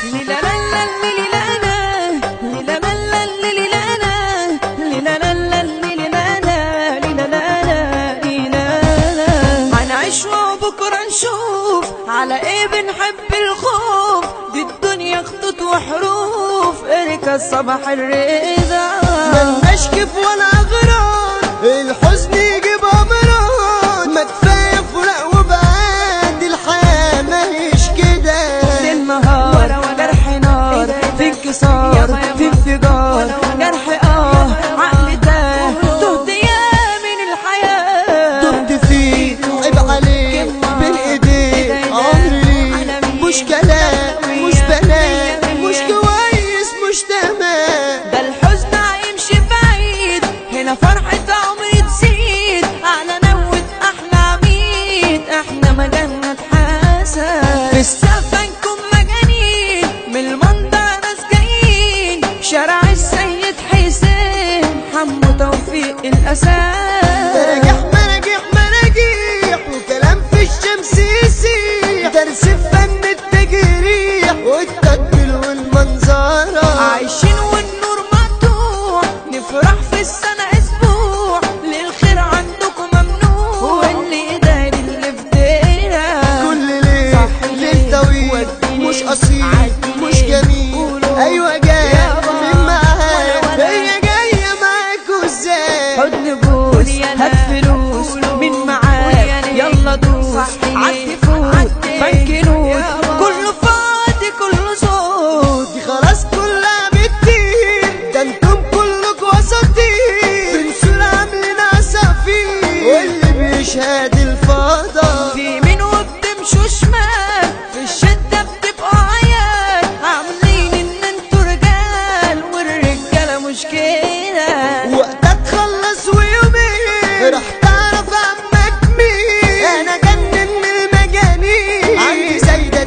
ليلا لا لا ليلا لا ليلا لا لا ليلا لا ليلا لا لا ليلا لا ليلا لا لا ليلا لا هنعيش وبكرة نشوف على ايه بنحب الخوف دي الدنيا خطوط وحروف اركا الصباح الرضا ملناش كيف ولا اغراض الحزن يجيب امراض ما كفايه فراق وبعاد الحياه ماهيش كده النهار جرح نار في انكسار في انفجار جرح اه عقل تاه تهت يا من الحياة دمت فيه عيب عليك بين ايديك عمري مش كلام مش بنات مش كويس مش تمام ده الحزن هيمشي بعيد هنا فرحة عمري تزيد على نوة احنا عميد احنا مجالنا اتحسن في السقف نكون مجانين من المنظر ناس جايين شارع السيد حسين حمو توفيق الاساس مراجح مراجح مراجيح وكلام في الشمس يسيح درس في فن التجريح والتدبير والمنظرة عايشين والنور مقطوع نفرح في السنة اسبوع للخير عندكم ممنوع واللي داير اللي في دينا كل ليل صح ليل طويل وديني مش قصير عديني مش جميل قولوا ايوه جاية يابا من معاها ولا ولا. هي جاية معاكوا ازاي حضن بوس هات فلوس من معاك يلا دوس عدي فوت بنك نوت كله فاضي كله صوت دي خلاص كلها بتطير ده انتم كلكوا اساطير بنسول عاملين عصافير واللي بيشهد الفضا في يمين وبتمشوا شمال في الشدة بتبقوا عيال عاملين ان انتوا رجال والرجالة مش كده وقتها تخلص ويومين راح تعرف عمك مين انا جنن من المجانين عندي زايدة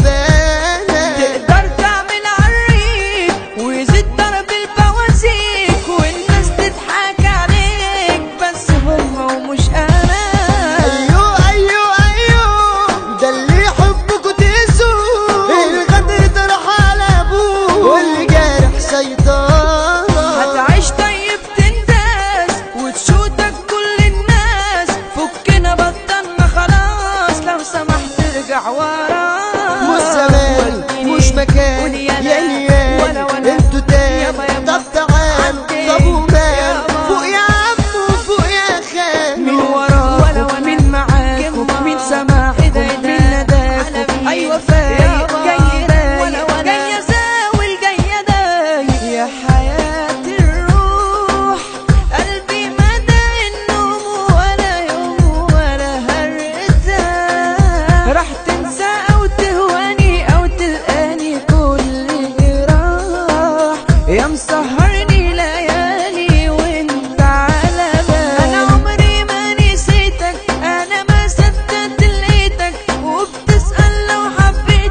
التربانة تقدر تعمل عريك ويزيد ضرب البوازيك والناس تضحك عليك بس هم ومش انا ايوه ايوه ايوه ده اللي يحبكوا تقسوا الغدر طرح على ابوه واللي جارح سيطرة هتعيش طيب تنداس وتشوتك كل الناس فكنا بطلنا خلاص لو سمحت ارجع ورا مش زمان مش مكان قول يا يا لا نيان ولا ولا. انتوا تاني يابا يابا. طب تعالوا عدي. طب ومان يابا. فوق يا عم وفوق يا خان من وراكم من معاكم من سماعكم من نداكم ايوه فايق جاي رايق جاي زاول جاي دايق يا حياة الروح قلبي مدى النوم ولا يوم ولا هرتاح راح تنسى او تهواني او تلقاني كل راح يا مسهرني ليالي وانت على بالي انا عمري ما نسيتك انا ما صدقت لقيتك وبتسأل لو حبيتك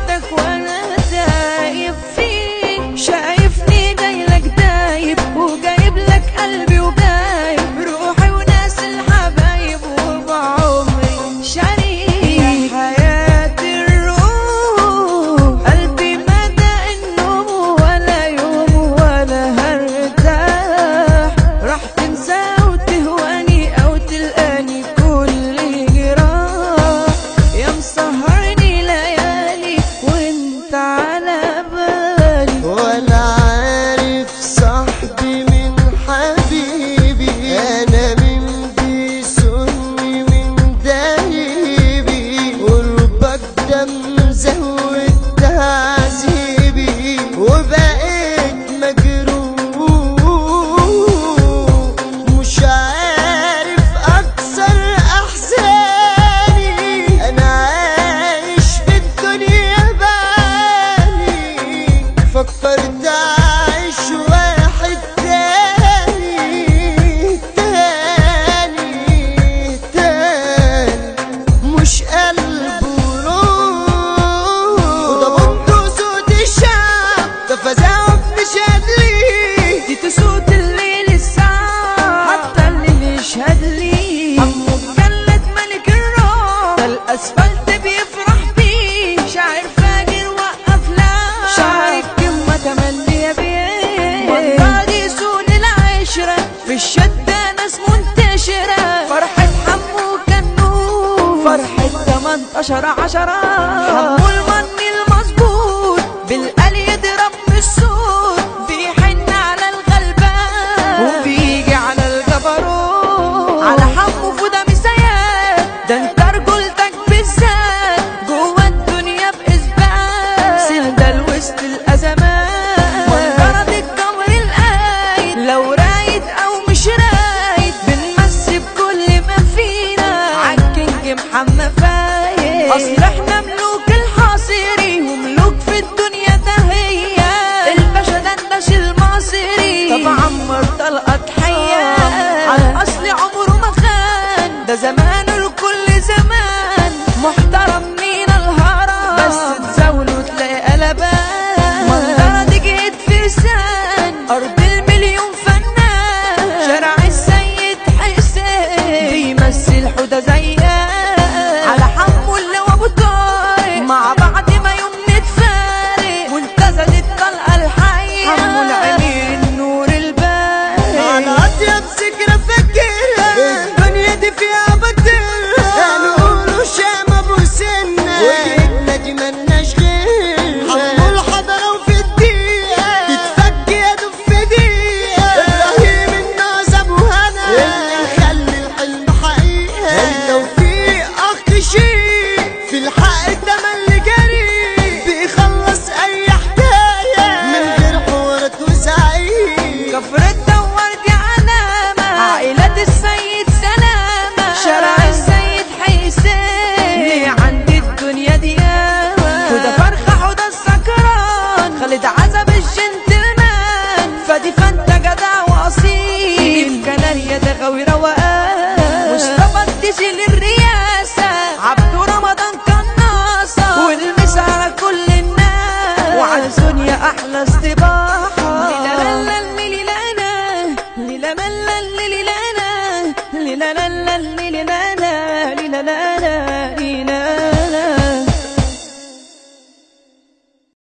الشدة ناس منتشرة فرحة حمو كنو فرحة 18 عشرة حمو المن المظبوط بالقلي يضرب بالصوت بيحن على الغلبان وبيجي على الجبروت على حمو فودا مسيات ده انت رجولتك بالذات جوه الدنيا بإثبات سندل وسط الأزمات منقرض الجمر القايد لو رايد أو مش رايد بنمسي بكل ما فينا عالكينج محمد فايد أصل احنا ملوك الحاصري وملوك في الدنيا ده هي الباشا دندش المصري طبعا مرطلقة تحية على الأصل عمره ما خان ده زمان لكل زمان محترم مين الهرم بس تزاولوا تلاقي قلبان منطقة دي جهد فرسان أرض المليون فنان شارع السيد حسين بيمثل حدى زيان على حمو اللي وابو طارق مع بعض ما يوم نتفارق منتزه الطلقة الحية حمو العمير النور البارق على أطيب ذكرى فاكرها الدنيا دي فيها بدرها هنقولوا شام أبو سنة وجبنا دي ملناش غيرها حمو الحضرة وفي الدقيقة تتفك يا دب في دقيقة إبراهيم الناس أبو هنا اللي مخلي الحلم حقيقة التوفيق أخ شيء في الحق التملي جري بيخلص أي حكاية من غير حوارات وزعيق كفر الدوار دي علامة عائلة السيد سلامة شارع السيد حسين ليه عند الدنيا دي ياما حدا فرخة حدا السكران خالد عزب الجنتلمان فدي فانت جدع واصيل كناريا ده غاوي روقان مصطفى الديجي للرياسة عبدو رمضان قناصة والمس على كل الناس وعلى سونيا احلى استباحة ليلا لا لا ليلا لا ليلا لا لا ليلا لا ليلا لا لا ليلا لا